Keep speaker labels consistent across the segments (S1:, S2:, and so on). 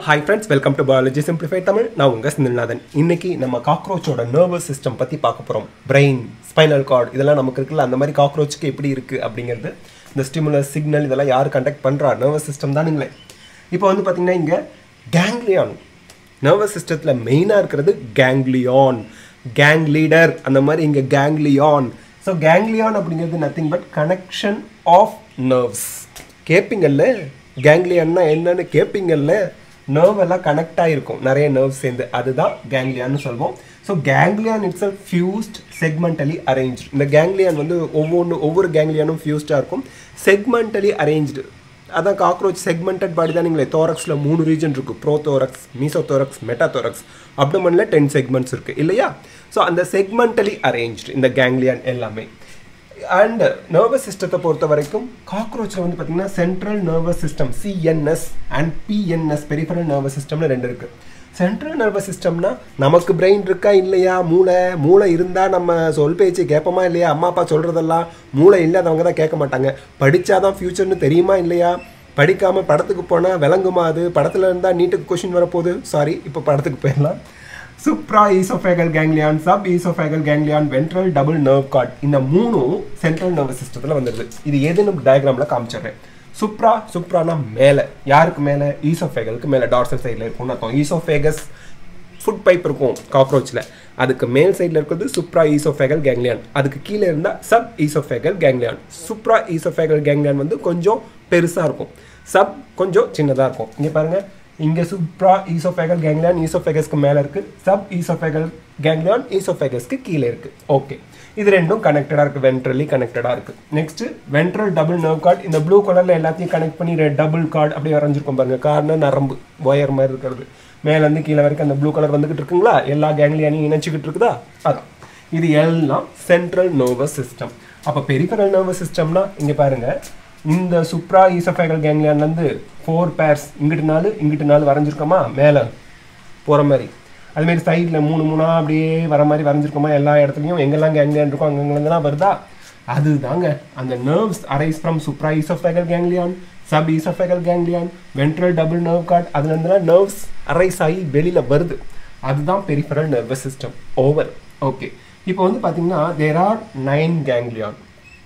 S1: hi friends welcome to biology simplify Tamil நான் உங்கள் சிந்தில்நாதன் இன்னைக்கு நம்ம காக்ரோச்சோட நர்வஸ் சிஸ்டம் பற்றி பார்க்க போகிறோம் பிரெயின் ஸ்பைனல் கார்டு இதெல்லாம் நமக்கு இருக்குல்ல அந்த மாதிரி காக்ரோச்சுக்கு எப்படி இருக்குது அப்படிங்கிறது இந்த ஸ்டிமுலஸ் சிக்னல் இதெல்லாம் யார் கண்டக்ட் பண்ணுறா நர்வஸ் சிஸ்டம் தானுங்களே இப்போ வந்து பார்த்தீங்கன்னா இங்கே கேங்லியான் நர்வஸ் சிஸ்டத்தில் மெயினாக இருக்கிறது கேங்லியான் கேங் லீடர் அந்த மாதிரி இங்கே கேங்லியான் ஸோ கேங்லியான் அப்படிங்கிறது nothing but connection of nerves கேட்பீங்கல்ல கேங்லியான்னா என்னன்னு கேட்பீங்கல்ல நர்வ் எல்லாம் கனெக்ட் ஆகிருக்கும் நிறைய நர்வ் சேர்ந்து அதுதான் கேங்லியான்னு சொல்வோம் so ganglion it's a fused segmentally arrange இந்த கேங்லியான் வந்து ஒவ்வொன்று ஒவ்வொரு கேங்லியானும் ஃபியூஸ்டாக இருக்கும் செக்மெண்டலி அரேஞ்ச்டு அதான் காக்ரோச் செக்மெண்டட் பாடி தான் நீங்களே தோரக்ஸில் மூணு ரீஜன் இருக்குது prothorax mesothorax metathorax அப்டமனில் டென் செக்மெண்ட்ஸ் இருக்குது இல்லையா ஸோ அந்த செக்மெண்டலி அரேஞ்ச்டு இந்த கேங்லியான் எல்லாமே அண்ட் நர்வஸ் சிஸ்டத்தை பொறுத்த வரைக்கும் காக்ரோச்சில் வந்து பார்த்தீங்கன்னா central nervous system CNS and PNS peripheral nervous சிஸ்டம்னு ரெண்டு இருக்குது சென்ட்ரல் நர்வஸ் சிஸ்டம்னா நமக்கு பிரெயின் இருக்கா இல்லையா மூளை மூளை இருந்தால் நம்ம சொல் பேச்சு கேட்போமா இல்லையா அம்மா அப்பா சொல்கிறதெல்லாம் மூளை இல்லாதவங்க தான் கேட்க மாட்டாங்க படித்தாதான் ஃப்யூச்சர்னு தெரியுமா இல்லையா படிக்காமல் படத்துக்கு போனால் விளங்குமா அது படத்தில் இருந்தால் நீட்டுக்கு கொஷின் வரப்போகுது சாரி இப்போ படத்துக்கு போயிடலாம் supra oesophageal ganglion sub oesophageal ganglion ventral double nerve cord இந்த மூணும் சென்ட்ரல் நர்வஸ் சிஸ்டத்தில் வந்துடுது இது எதுன்னு டயக்ராமில் காமிச்சிடுறேன் சுப்ரா சுப்ரானா மேலே யாருக்கு மேலே ஈசோஃபேகலுக்கு மேலே டார்சல் சைடில் இருக்கும்னு அர்த்தம் ஈசோஃபேகஸ் ஃபுட் பைப் இருக்கும் காக்ரோச்சில் அதுக்கு மேல் சைடில் இருக்கிறது சுப்ரா ஈசோஃபேகல் கேங்லியான் அதுக்கு கீழே இருந்தால் sub oesophageal ganglion supra oesophageal ganglion வந்து கொஞ்சம் பெருசாக இருக்கும் சப் கொஞ்சம் சின்னதாக இருக்கும் இங்கே பாருங்கள் இங்கே சுப்ரா ஈசோஃபேகல் கேங்லியான் ஈசோஃபேகஸ்க்கு மேலே இருக்குது சப் ஈசோஃபேகல் கேங்லியான் ஈசோஃபேகஸ்க்கு கீழே இருக்குது ஓகே இது ரெண்டும் கனெக்டடாக இருக்குது வென்ட்ரலி கனெக்டடாக இருக்குது next ventral double nerve cord இந்த ப்ளூ கலரில் எல்லாத்தையும் கனெக்ட் பண்ணி டபுள் கார்டு அப்படியே வரைஞ்சிருக்கோம் பாருங்க கார்னா நரம்பு ஒயர் மாதிரி இருக்கிறது மேலேருந்து கீழே வரைக்கும் அந்த ப்ளூ கலர் வந்துகிட்டு இருக்குங்களா எல்லா கேங்லியானையும் இணைச்சிக்கிட்டு இருக்குதா அதான் இது எல்லாம் சென்ட்ரல் நர்வஸ் சிஸ்டம் அப்போ பெரிஃபரல் நர்வஸ் சிஸ்டம்னா இங்கே பாருங்கள் இந்த சுப்ரா ஈசோஃபேகல் கேங்லியான்லேருந்து ஃபோர் பேர்ஸ் இங்கிட்டு நாலு இங்கிட்டு நாலு வரைஞ்சிருக்கோமா மேலே போகிற மாதிரி அதுமாரி சைடில் மூணு மூணாக அப்படியே வர மாதிரி வரைஞ்சிருக்கோமா எல்லா இடத்துலையும் எங்கெல்லாம் கேங்லியான் இருக்கோ அங்கங்கெல்லாம் வருதா அதுதாங்க அந்த nerves arise from supra oesophageal ganglion sub oesophageal ganglion ventral double nerve cord அதுலேருந்துலாம் நர்வ்ஸ் அரைஸ் ஆகி வெளியில் வருது அதுதான் peripheral nervous system over okay இப்போ வந்து பார்த்தீங்கன்னா there are nine ganglion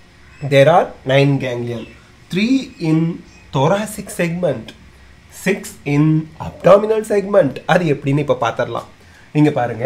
S1: there are nine ganglion three in thoracic segment six in abdominal segment அது எப்படின்னு இப்போ பார்த்துடலாம் இங்கே பாருங்க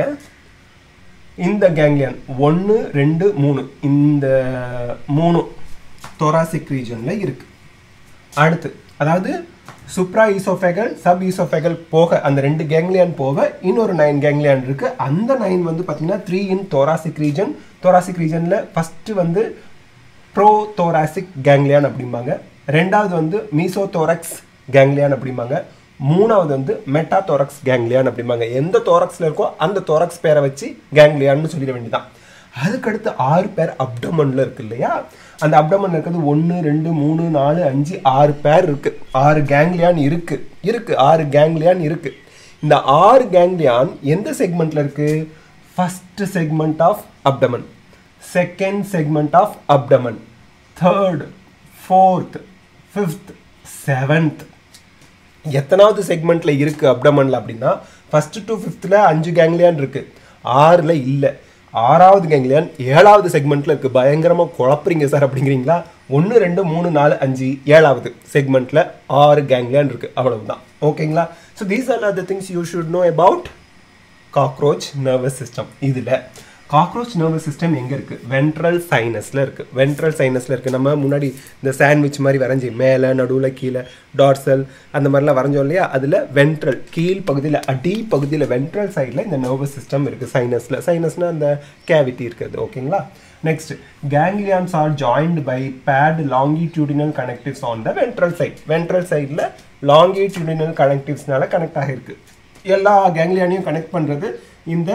S1: இந்த கேங்லியன் ஒன்று ரெண்டு மூணு இந்த மூணு thoracic ரீஜனில் இருக்கு அடுத்து அதாவது சுப்ரா ஈசோஃபெகல் சப் ஈசோஃபெகல் போக அந்த ரெண்டு கேங்லியான் போக இன்னொரு நைன் கேங்லியான் இருக்கு அந்த நைன் வந்து பார்த்தீங்கன்னா three in thoracic region thoracic ரீஜனில் ஃபஸ்ட்டு வந்து ப்ரோ தோராசிக் கேங்லியான் அப்படிம்பாங்க ரெண்டாவது வந்து மீசோ தோரக்ஸ் கேங்லியான் அப்படிம்பாங்க மூணாவது வந்து மெட்டா தோரக்ஸ் கேங்லியான் அப்படிம்பாங்க எந்த தோரக்ஸில் இருக்கோ அந்த தோரக்ஸ் பேரை வச்சு கேங்லியான்னு சொல்லிட வேண்டியதான் அதுக்கடுத்து ஆறு பேர் அப்டமனில் இருக்கு இல்லையா அந்த அப்டமன் இருக்கிறது ஒன்று ரெண்டு மூணு நாலு அஞ்சு ஆறு பேர் இருக்கு ஆறு கேங்லியான் இருக்கு இருக்கு ஆறு கேங்லியான் இருக்கு இந்த ஆறு கேங்லியான் எந்த செக்மெண்ட்ல இருக்கு first segment of abdomen second segment of abdomen third fourth fifth seventh எத்தனாவது செக்மெண்ட்ல இருக்கு அப்டமன்ல அப்படின்னா ஃபர்ஸ்ட் டு ஃபிஃப்த்தில் அஞ்சு கேங்லியான் இருக்கு ஆறில் இல்லை ஆறாவது கேங்லியான் ஏழாவது செக்மெண்ட்ல இருக்கு பயங்கரமாக குழப்புறீங்க சார் அப்படிங்கிறீங்களா ஒன்று ரெண்டு மூணு நாலு அஞ்சு ஏழாவது செக்மெண்ட்ல ஆறு கேங்லியான் இருக்கு அவ்வளவுதான் ஓகேங்களா so these are the things you should know about cockroach nervous system இதில் காக்ரோச் நர்வஸ் சிஸ்டம் எங்கே இருக்குது வென்ட்ரல் சைனஸில் இருக்குது வென்ட்ரல் சைனஸில் இருக்குது நம்ம முன்னாடி இந்த சாண்ட்விச் மாதிரி வரைஞ்சி மேலே நடுவில் கீழே டார்சல் அந்த மாதிரிலாம் வரைஞ்சோம் இல்லையா அதில் வென்ட்ரல் கீழ் பகுதியில் அடி பகுதியில் வென்ட்ரல் சைடில் இந்த நர்வஸ் சிஸ்டம் இருக்குது சைனஸில் சைனஸ்னால் அந்த கேவிட்டி இருக்குது ஓகேங்களா next ganglions are joined by paired longitudinal connectives on the ventral side ventral சைடில் லாங்கிடியூடினல் கனெக்டிவ்ஸ்னால கனெக்ட் ஆகிருக்கு எல்லா கேங்லியானையும் கனெக்ட் பண்ணுறது இந்த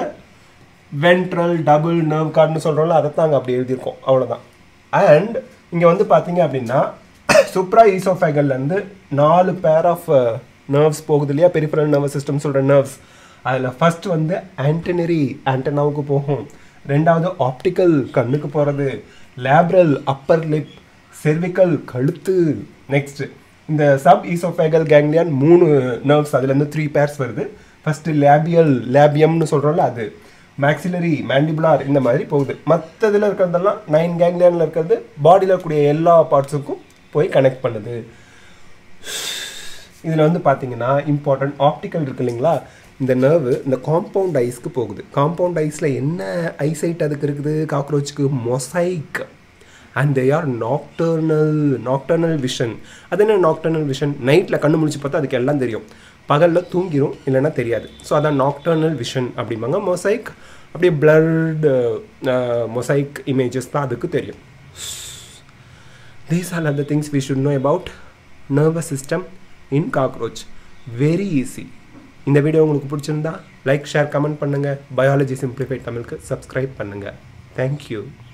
S1: வென்ட்ரல் டபுள் நர்வ் கார்டுன்னு சொல்கிறோம்ல அதை தாங்க அப்படி எழுதியிருக்கோம் அவ்வளோதான் அண்ட் இங்கே வந்து பார்த்தீங்க அப்படின்னா சுப்ரா ஈசோஃபேகல்லேருந்து நாலு பேர் ஆஃப் நர்வ்ஸ் போகுது இல்லையா பெரிஃபரல் நர்வஸ் சிஸ்டம் சொல்கிற நர்வ்ஸ் அதில் ஃபர்ஸ்ட் வந்து ஆண்டனரி ஆண்டனாவுக்கு போகும் ரெண்டாவது ஆப்டிக்கல் கண்ணுக்கு போகிறது லேப்ரல் அப்பர் லிப் செர்விக்கல் கழுத்து நெக்ஸ்ட் இந்த சப் ஈசோஃபேகல் கேங்லியான் மூணு நர்வ்ஸ் அதுலேருந்து த்ரீ பேர்ஸ் வருது ஃபஸ்ட்டு லேபியல் லேபியம்னு சொல்கிறோம்ல அது மேக்ஸிலரி மேண்டிபுலார் இந்த மாதிரி போகுது மற்றதில் இருக்கிறதெல்லாம் நைன் கேங்லியானில் இருக்கிறது பாடியில் இருக்கக்கூடிய எல்லா பார்ட்ஸுக்கும் போய் கனெக்ட் பண்ணுது இதில் வந்து பார்த்தீங்கன்னா இம்பார்ட்டன்ட் ஆப்டிக்கல் இருக்கு இல்லைங்களா இந்த நர்வு இந்த காம்பவுண்ட் ஐஸ்க்கு போகுது காம்பவுண்ட் ஐஸில் என்ன ஐசைட் அதுக்கு இருக்குது காக்ரோச்சுக்கு mosaic and they are nocturnal nocturnal vision அது என்ன நாக்டர்னல் விஷன் நைட்டில் கண்ணு முழிச்சு பார்த்தா அதுக்கு எல்லாம் தெரியும் பகலில் தூங்கிரும் இல்லைன்னா தெரியாது ஸோ அதான் நாக்டர்னல் விஷன் அப்படிம்பாங்க மொசைக் அப்படியே பிளர்டு மொசைக் இமேஜஸ் தான் அதுக்கு தெரியும் these are the things we should know about nervous system in cockroach very easy இந்த வீடியோ உங்களுக்கு பிடிச்சிருந்தா லைக் ஷேர் கமெண்ட் பண்ணுங்கள் பயாலஜி சிம்பிளிஃபைட் தமிழுக்கு சப்ஸ்கிரைப் பண்ணுங்கள் தேங்க்யூ